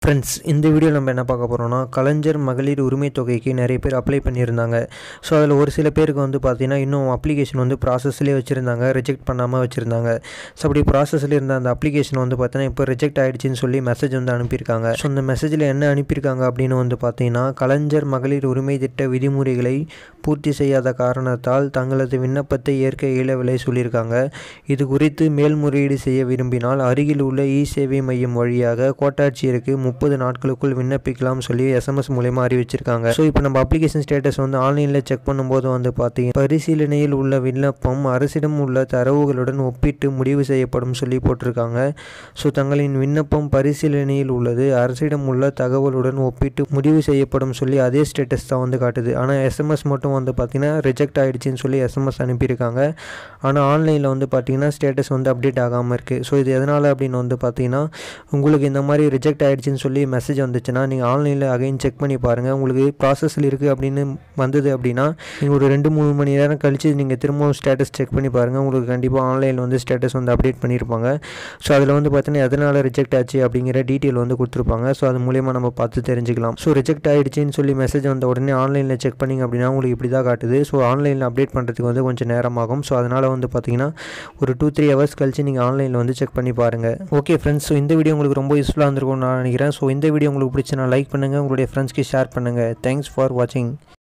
friends இந்த video நம்ம என்ன பார்க்க போகிறோம்னா கலைஞர் மகளிர் உரிமை தொகைக்கு நிறைய பேர் அப்ளை பண்ணியிருந்தாங்க ஸோ அதில் ஒரு சில பேருக்கு வந்து பார்த்தீங்கன்னா இன்னும் அப்ளிகேஷன் வந்து ப்ராசஸ்லேயே வச்சுருந்தாங்க ரிஜெக்ட் பண்ணாமல் வச்சுருந்தாங்க ஸோ அப்படி ப்ராசஸில் இருந்த அந்த அப்ளிகேஷன் வந்து பார்த்தீங்கன்னா இப்போ ரிஜெக்ட் ஆகிடுச்சின்னு சொல்லி மெசேஜ் வந்து அனுப்பியிருக்காங்க ஸோ அந்த மெசேஜில் என்ன அனுப்பியிருக்காங்க அப்படின்னு வந்து பார்த்தீங்கன்னா கலைஞர் மகளிர் உரிமை திட்ட விதிமுறைகளை பூர்த்தி செய்யாத காரணத்தால் தங்களது விண்ணப்பத்தை ஏற்க இயலவில்லை சொல்லியிருக்காங்க இது குறித்து மேல்முறையீடு செய்ய விரும்பினால் அருகில் உள்ள இ சேவை மையம் வழியாக கோட்டாட்சியருக்கு முப்பது நாட்களுக்குள் விண்ணப்பிக்கலாம் சொல்லி எஸ்எம்எஸ் மூலயமா அறிவிச்சிருக்காங்க ஸோ இப்போ நம்ம அப்ளிகேஷன் ஸ்டேட்டஸ் வந்து ஆன்லைனில் செக் பண்ணும்போது வந்து பார்த்தீங்கன்னா பரிசீலனையில் உள்ள விண்ணப்பம் அரசிடம் உள்ள தரவுகளுடன் ஒப்பிட்டு முடிவு செய்யப்படும் சொல்லி போட்டிருக்காங்க ஸோ தங்களின் விண்ணப்பம் பரிசீலனையில் உள்ளது அரசிடம் உள்ள தகவலுடன் ஒப்பிட்டு முடிவு செய்யப்படும் சொல்லி அதே ஸ்டேட்டஸ் தான் வந்து காட்டுது ஆனால் எஸ்எம்எஸ் மட்டும் வந்து பார்த்தீங்கன்னா ரிஜெக்ட் ஆகிடுச்சின்னு சொல்லி எஸ்எம்எஸ் அனுப்பியிருக்காங்க ஆனால் ஆன்லைனில் வந்து பார்த்தீங்கன்னா ஸ்டேட்டஸ் வந்து அப்டேட் ஆகாமல் இருக்குது ஸோ இது எதனால் அப்படின்னு வந்து பார்த்தீங்கன்னா உங்களுக்கு இந்த மாதிரி ரிஜெக்ட் ஆகிடுச்சின்னு சொல்லி மெசேஜ் வந்துச்சுன்னா நீங்கள் ஆன்லைனில் அகைன் செக் பண்ணி பாருங்கள் உங்களுக்கு ப்ராசஸில் இருக்குது அப்படின்னு வந்தது அப்படின்னா நீங்கள் ஒரு ரெண்டு மூணு மணி நேரம் கழித்து நீங்கள் திரும்பவும் ஸ்டேட்டஸ் செக் பண்ணி பாருங்கள் உங்களுக்கு கண்டிப்பாக ஆன்லைனில் வந்து ஸ்டேட்டஸ் வந்து அப்டேட் பண்ணியிருப்பாங்க ஸோ அதில் வந்து பார்த்தீங்கன்னா எதனால் ரிஜெக்ட் ஆச்சு அப்படிங்கிற டீட்டெயில் வந்து கொடுத்துருப்பாங்க ஸோ அது மூலயமா நம்ம பார்த்து தெரிஞ்சுக்கலாம் ஸோ ரிஜெக்ட் ஆகிடுச்சின்னு சொல்லி மெசேஜ் வந்த உடனே ஆன்லைனில் செக் பண்ணிங்க அப்படின்னா உங்களுக்கு இப்படி தான் காட்டுது ஸோ ஆன்லைனில் அப்டேட் பண்ணுறதுக்கு வந்து கொஞ்சம் நேரமாகும் ஸோ அதனால் வந்து பார்த்தீங்கன்னா ஒரு டூ த்ரீ ஹவர்ஸ் கழிச்சு நீங்கள் ஆன்லைனில் வந்து செக் பண்ணி பாருங்கள் ஓகே ஃப்ரெண்ட்ஸ் ஸோ இந்த வீடியோ உங்களுக்கு ரொம்ப யூஸ்ஃபுல்லாக இருந்திருக்கும்னு நான் நினைக்கிறேன் ஸோ இந்த வீடியோ உங்களுக்கு பிடிச்சா லைக் பண்ணுங்கள் உங்களுடைய ஃப்ரெண்ட்ஸ்க்கு ஷேர் பண்ணுங்கள் தேங்க்ஸ் ஃபார் வாட்சிங்